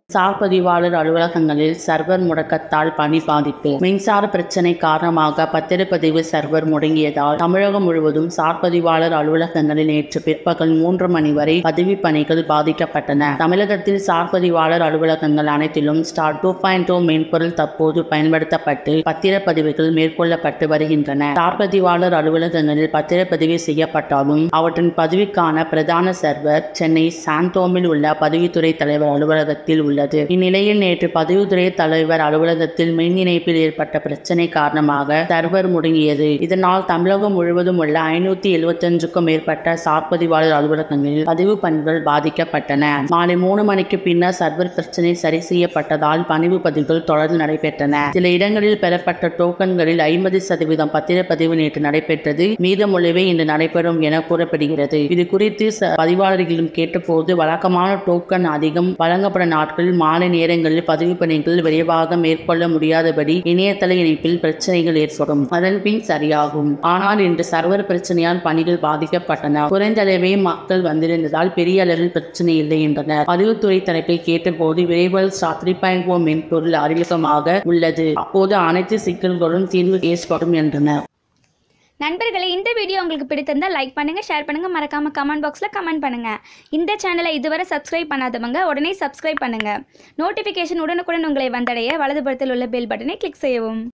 sir பதிவாளர் அலுவலகங்களில் server முடக்கத்தால் பணி பாதிப்பு மின்சார பிரச்சினை காரணமாக பத்திரப்பதிவு சர்வர் முடங்கியதால் தமிழகம் முழுவதும் சார் பதிவாளர் அலுவலகங்களில் நேற்று பிற்பகல் மூன்று மணி வரை பதிவு பணிகள் பாதிக்கப்பட்டன தமிழகத்தில் சார் பதிவாளர் அலுவலகங்கள் அனைத்திலும் ஸ்டார் டூ பாயிண்ட் மென்பொருள் தற்போது பயன்படுத்தப்பட்டு பத்திரப்பதிவுகள் மேற்கொள்ளப்பட்டு வருகின்றன சார் பதிவாளர் அலுவலகங்களில் பத்திரப்பதிவு செய்யப்பட்டாலும் அவற்றின் பதிவுக்கான பிரதான சர்வர் சென்னை சாந்தோமில் உள்ள பதிவுத்துறை தலைவர் அலுவலகத்தில் உள்ளது இந்நிலையில் நேற்று பதிவுத்துறை தலைவர் அலுவலகத்தில் மின் இணைப்பில் ஏற்பட்ட பிரச்சனை காரணமாக சர்வர் முடங்கியது இதனால் தமிழகம் முழுவதும் உள்ள ஐநூத்தி எழுபத்தஞ்சுக்கும் மேற்பட்ட சார்பதிவாளர் அலுவலகங்களில் பதிவு பணிகள் பாதிக்கப்பட்டன மாலை மூணு மணிக்கு பின்னர் சர்வர் பிரச்சனை சரி செய்யப்பட்டதால் பணிவு பதிவுகள் தொடர்ந்து நடைபெற்றன சில இடங்களில் பெறப்பட்ட டோக்கன்களில் ஐம்பது சதவீதம் பத்திரப்பதிவு நேற்று நடைபெற்றது மீதமுள்ளவை இன்று நடைபெறும் என கூறப்படுகிறது இது குறித்து ச- பதிவாளர்களிடம் கேட்டபோது வழக்கமான டோக்கன் அதிகம் வழங்கப்படும் நாட்களில் மாலை நேரங்களில் பதிவு பணிகள் விரைவாக மேற்கொள்ள முடியாதபடி இணையதள இணைப்பில் பிரச்சனைகள் ஏற்படும் அதன் பின் சரியாகும் ஆனால் இன்று சர்வர் பிரச்சனையால் பணிகள் பாதிக்கப்பட்டன குறைந்த அளவே மக்கள் வந்திருந்ததால் பெரிய அளவில் பிரச்சனை இல்லை என்றனர் பதிவுத்துறை தரப்பை கேட்டபோது விரைவில் த்ரீ பாயிண்ட் ஓ மென்பொருள் அறிமுகமாக உள்ளது அப்போது அனைத்து சிக்கல்களும் தீர்வு ஏற்படும் என்றனர் நண்பர்களே இந்த வீடியோ உங்களுக்கு பிடித்திருந்தால் லைக் பண்ணுங்கள் ஷேர் பண்ணுங்கள் மறக்காமல் கமெண்ட் பாக்ஸில் கமெண்ட் பண்ணுங்கள் இந்த சேனலை இதுவரை சப்ஸ்கிரைப் பண்ணாதவங்க உடனே சப்ஸ்கிரைப் பண்ணுங்கள் நோட்டிஃபிகேஷன் உடனுக்குடன் உங்களை வந்தடைய வலதுபுறத்தில் உள்ள பெல் பட்டனை கிளிக் செய்யவும்